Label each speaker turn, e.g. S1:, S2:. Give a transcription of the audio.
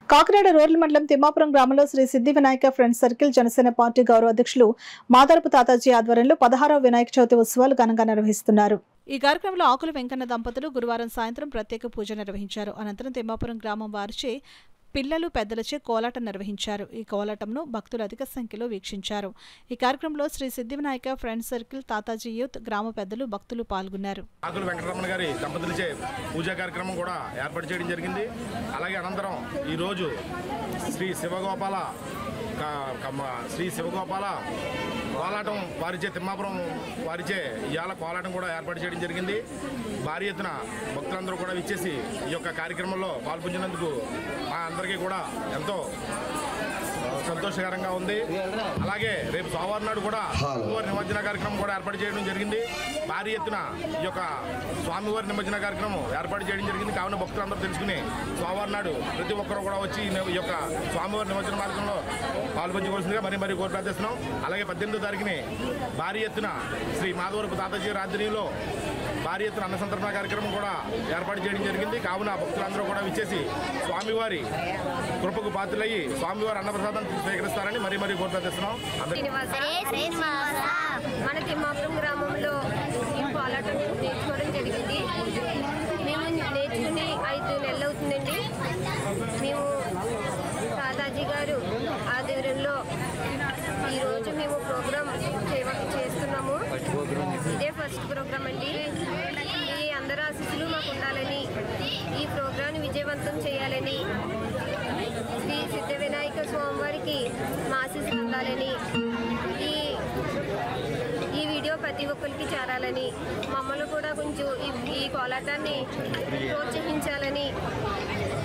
S1: Kakinada rural మండలం తిమ్మాపురం గ్రామంలో Shri Siddhi Vinayaka friends circle Janasena party గౌరవ అధ్యక్షులు మాదారపు తాతాజీ ఆధ్వర్యంలో పదహారవ వినాయక చవితి ఉత్సవాలు ఘనంగా నిర్వహిస్తున్నారు ఈ కార్యక్రమంలో ఆకుల వెంకన్న దంపతులు గురువారం సాయంత్రం ప్రత్యేక పూజ నిర్వహించారు అనంతరం తిమ్మాపురం గ్రామం వారిచే పిల్లలు పెద్దలచే కోలాటం నిర్వహించారు ఈ కోలాటంను భక్తులు అధిక సంఖ్యలో వీక్షించారు ఈ కార్యక్రమంలో Shri Siddhivinayaka friends circle Tataji youth గ్రామ పెద్దలు భక్తులు పాల్గొన్నారు
S2: ఆకుల వెంకటరమణ గారి దంపతులచే పూజా కార్యక్రమం కూడా ఏర్పాటు చేయడం జరిగింది అలాగే అనంతరం ఈరోజు శ్రీ శివగోపాల క- కమ్మ- శ్రీ శివగోపాల కోలాటం వారిచే తిమ్మాపురం వారిచే ఇవాళ కోలాటం కూడా ఏర్పాటు చేయడం జరిగింది భారీ ఎత్తున భక్తులందరూ కూడా ఇచ్చేసి ఈ యొక్క కార్యక్రమంలో పాల్పొందినందుకు మా అందరికీ కూడా ఎంతో సంతోషకరంగా ఉంది అలాగే రేపు సోమవారం నాడు కూడా స్వామివారి నిమజ్జన కార్యక్రమం కూడా ఏర్పాటు చేయడం జరిగింది భారీ ఎత్తున ఈ యొక్క స్వామివారి నిమజ్జన కార్యక్రమం ఏర్పాటు చేయడం జరిగింది కావున భక్తులందరూ తెలుసుకుని సోమవారం నాడు ప్రతి ఒక్కరు కూడా వచ్చి ఈ ని- ఈ యొక్క స్వామివారి నిమజ్జన మార్గంలో పాల్పంచవలసిందిగా మరీ మరీ కోరి ప్రార్థిస్తున్నాం అలాగే పద్దెనిమిదో తారీఖుని భారీ ఎత్తున శ్రీ మాధవరపు తాతాజీ రాజధానిలో భారీ ఎత్తున అన్న సంతర్పణ కార్యక్రమం కూడా ఏర్పాటు చేయడం జరిగింది కావున భక్తులందరూ కూడా విచ్చేసి స్వామివారి కృపకు పాత్రలయ్యి స్వామివారి అన్నప్రసాదం స్వీకరిస్తారని మరీ మరీ కోరి ప్రార్థిస్తున్నాం అందరికీ
S3: శ్రీనివాస మన తిమ్మాపురం గ్రామంలో ఈ పోలాటం నేర్చుకోవడం జరిగింది మేము నేర్చుకుని ఐదు నెలలు అవుతుందండి మేము దాదాజీ గారు ఆధ్వర్యంలో ఈరోజు మేము ప్రోగ్రాం చేయ- చేస్తున్నాము ఇదే ఫస్ట్ ప్రోగ్రాం అండి ఈ అందరి ఆశీస్సులు మాకు ఉండాలని ఈ ప్రోగ్రాంని విజయవంతం చేయాలని శ్రీ సిద్ధ వినాయక స్వామివారికి మా ఆశీస్సులు ఉండాలని ఈ ఈ వీడియో ప్రతి ఒక్కరికి చేరాలని మమ్మల్ని కూడా కొంచెం ఈ ఈ కోలాటాన్ని ప్రోత్సహించాలని